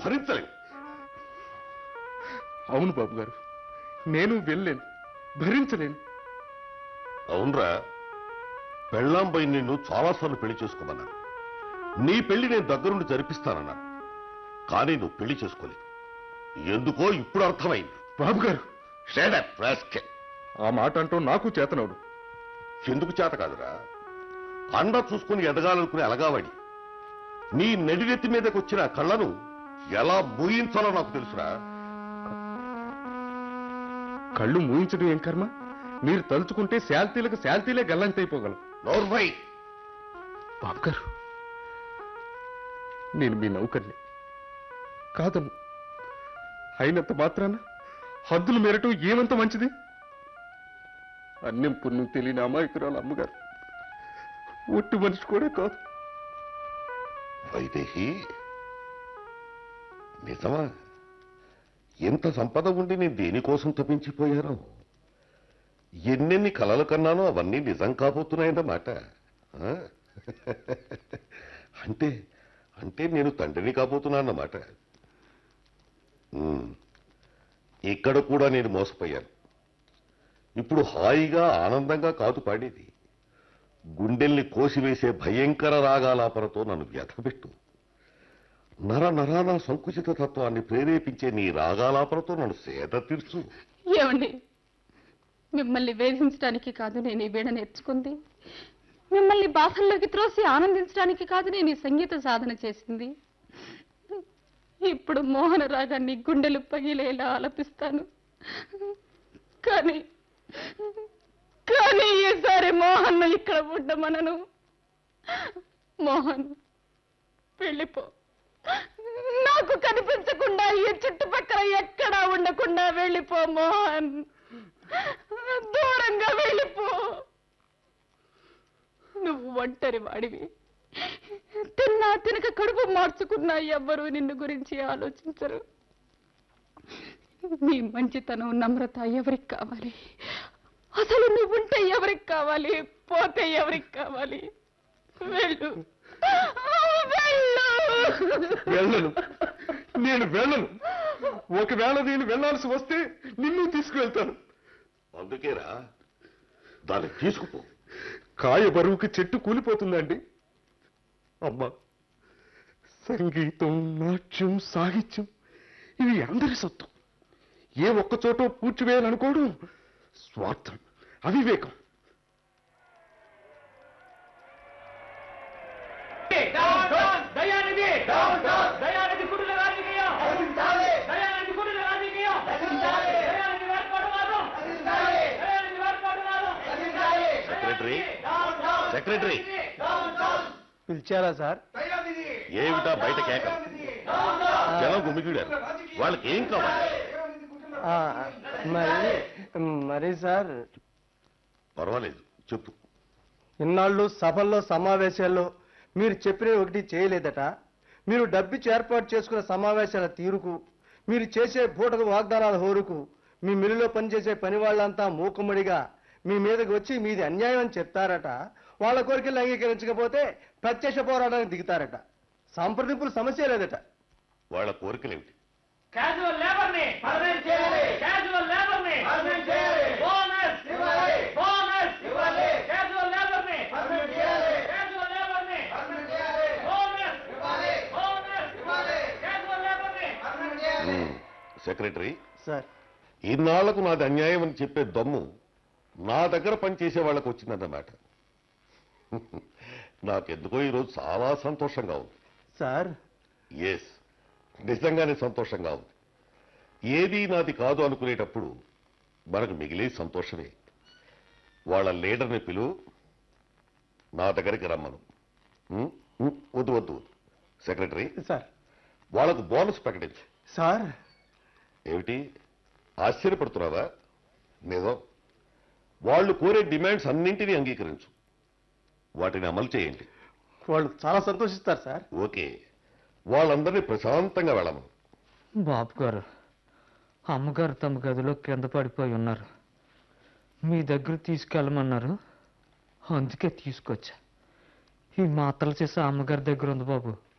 భరించలేను అవును బాబు గారు నేను వెళ్ళలేను భరించలేను అవునరా పెళ్ళాంపై నిన్ను చాలాసార్లు పెళ్లి చేసుకోమన్నాను నీ పెళ్లి నేను దగ్గరుండి జరిపిస్తానన్నాను కానీ నువ్వు పెళ్లి చేసుకోలేదు ఎందుకో ఇప్పుడు అర్థమైంది బాబు గారు Shut up, rascal. ఆ మాట అంటూ నాకు చేతనవుడు ఎందుకు చేత కాదురా అండ చూసుకుని ఎదగాలనుకునే అలగావాడి నీ నడినెత్తి మీదకి వచ్చిన ఆ కళ్ళను ఎలా మూయించాలో నాకు తెలుసురా కళ్ళు మూయించడం ఏం కర్మ మీరు తలుచుకుంటే శాల్తీలకు శాల్తీలే గల్లంతైపోగలం నోర్మై బాబు గారు నేను మీ నౌకర్ని కాదను అయినంత మాత్రాన హద్దులు మేరటం ఏమంత మంచిది అన్యం పుణ్యం తెలియని అమాయకురాలు అమ్మగారు ఒట్టి మనిషి కూడా కాదు వైదేహి నిజమా ఎంత సంపద ఉండి నేను దేనికోసం తప్పించిపోయాను ఎన్నెన్ని కలలు కన్నానో అవన్నీ నిజం కాబోతున్నాయన్నమాట ఆ? అంటే అంటే నేను తండ్రిని కాబోతున్నానన్నమాట ఉమ్. ఇక్కడ కూడా నేను మోసపోయాను ఇప్పుడు హాయిగా ఆనందంగా కాదు పాడేది గుండెల్ని కోసివేసే భయంకర రాగాలాపనతో నన్ను వ్యథపెట్టు నర నరాన సంకుచిత తత్వాన్ని ప్రేరేపించే నీ రాగాలాపనతో నన్ను సేద తీర్చు ఏమండి మిమ్మల్ని వేధించడానికి కాదు నేను ఈ వీణ నేర్చుకుంది మిమ్మల్ని బాధల్లోకి త్రోసి ఆనందించడానికి కాదు నేను ఈ సంగీత సాధన చేసింది ఇప్పుడు మోహన రాగాన్ని గుండెలు పగిలేలా ఆలపిస్తాను కానీ కానీ ఈసారి మోహన్ ఇక్కడ ఉండమనను మోహన్ వెళ్ళిపో నాకు కనిపించకుండా ఈ చుట్టుపక్కల ఎక్కడా ఉండకుండా వెళ్ళిపో మోహన్ దూరంగా వెళ్ళిపో నువ్వు ఒంటరి వాడివి తిన్నా తినక కడుపు మార్చుకున్నా ఎవ్వరూ నిన్ను గురించి ఆలోచించరు నీ మంచితనం నమ్రత ఎవరికి కావాలి అసలు నువ్వుంటే ఎవరికి కావాలి పోతే ఎవరికి కావాలి వెళ్ళు వెళ్ళు వెళ్ళను నేను వెళ్ళను ఒకవేళ నేను వెళ్ళాల్సి వస్తే నిన్ను తీసుకువెళ్తాను అందుకేరా దాన్ని తీసుకుపో కాయ బరువుకి చెట్టు కూలిపోతుందండి అమ్మా సంగీతం నాట్యం సాహిత్యం ఇవి అందరి సొత్తు ఏ ఒక్క చోట పూడ్చివేయాలనుకోవడం స్వార్థం అవివేకం దయానిధి దయానిధి కుటుంబ రాజకీయం దయానిధి కుటుంబ రాజకీయం దయానిధి వేర్పాటువాదం దయానిధి వేర్పాటువాదం సెక్రటరీ సెక్రటరీ పిలిచారా సార్ ఏమిటా బయట కేక జనం గుమిగూడారు వాళ్ళకి ఏం కావాలి ఆ, మరి మరి సార్ పర్వాలేదు చెప్పు ఇన్నాళ్ళు సభల్లో సమావేశాల్లో మీరు చెప్పిన ఒకటి చేయలేదట మీరు డబ్బిచ్చి ఏర్పాటు చేసుకున్న సమావేశాల తీరుకు మీరు చేసే పూటకు వాగ్దానాల హోరుకు మీ మిల్లులో పనిచేసే పని వాళ్ళంతా మూకుమ్మడిగా మీ మీదకి వచ్చి మీది అన్యాయం అని చెప్తారట వాళ్ళ కోరికలు అంగీకరించకపోతే ప్రత్యక్ష పోరాటానికి దిగుతారట సంప్రదింపులు సమస్య లేదట వాళ్ళ కోరికలేమిటి క్యాజువల్ లేబర్ ని పర్మనెంట్ చేయాలి క్యాజువల్ లేబర్ ని పర్మనెంట్ చేయాలి బోనస్ ఇవ్వాలి బోనస్ ఇవ్వాలి క్యాజువల్ లేబర్ ని పర్మనెంట్ చేయాలి క్యాజువల్ లేబర్ ని పర్మనెంట్ చేయాలి బోనస్ ఇవ్వాలి బోనస్ ఇవ్వాలి క్యాజువల్ లేబర్ ని పర్మనెంట్ చేయాలి ఉమ్, సెక్రటరీ సార్ ఇన్నాళ్లకు నాది అన్యాయం అని చెప్పే దమ్ము నా దగ్గర పనిచేసే వాళ్ళకు వచ్చిందన్నమాట నాకెందుకో ఈరోజు చాలా సంతోషంగా ఉంది సార్ ఎస్ నిజంగానే సంతోషంగా ఉంది ఏదీ నాది కాదు అనుకునేటప్పుడు మనకు మిగిలే సంతోషమే వాళ్ళ లీడర్ని పిలు నా దగ్గరికి రమ్మను ఉమ్, ఉమ్, వద్దు వద్దు వద్దు సెక్రటరీ సార్ వాళ్ళకు బోనస్ ప్రకటించు సార్ ఏమిటి ఆశ్చర్యపడుతున్నావా నిజం వాళ్ళు కోరే డిమాండ్స్ అన్నింటినీ అంగీకరించు వాటిని అమలు చేయండి వాళ్ళు చాలా సంతోషిస్తారు సార్ ఓకే వాళ్ళందరినీ ప్రశాంతంగా వెళ్ళము బాబు గారు అమ్మగారు తమ గదిలో కింద పడిపోయి ఉన్నారు మీ దగ్గర తీసుకెళ్ళమన్నారు అందుకే తీసుకొచ్చా ఈ మాత్రలు చేసి అమ్మగారి దగ్గర ఉంది బాబు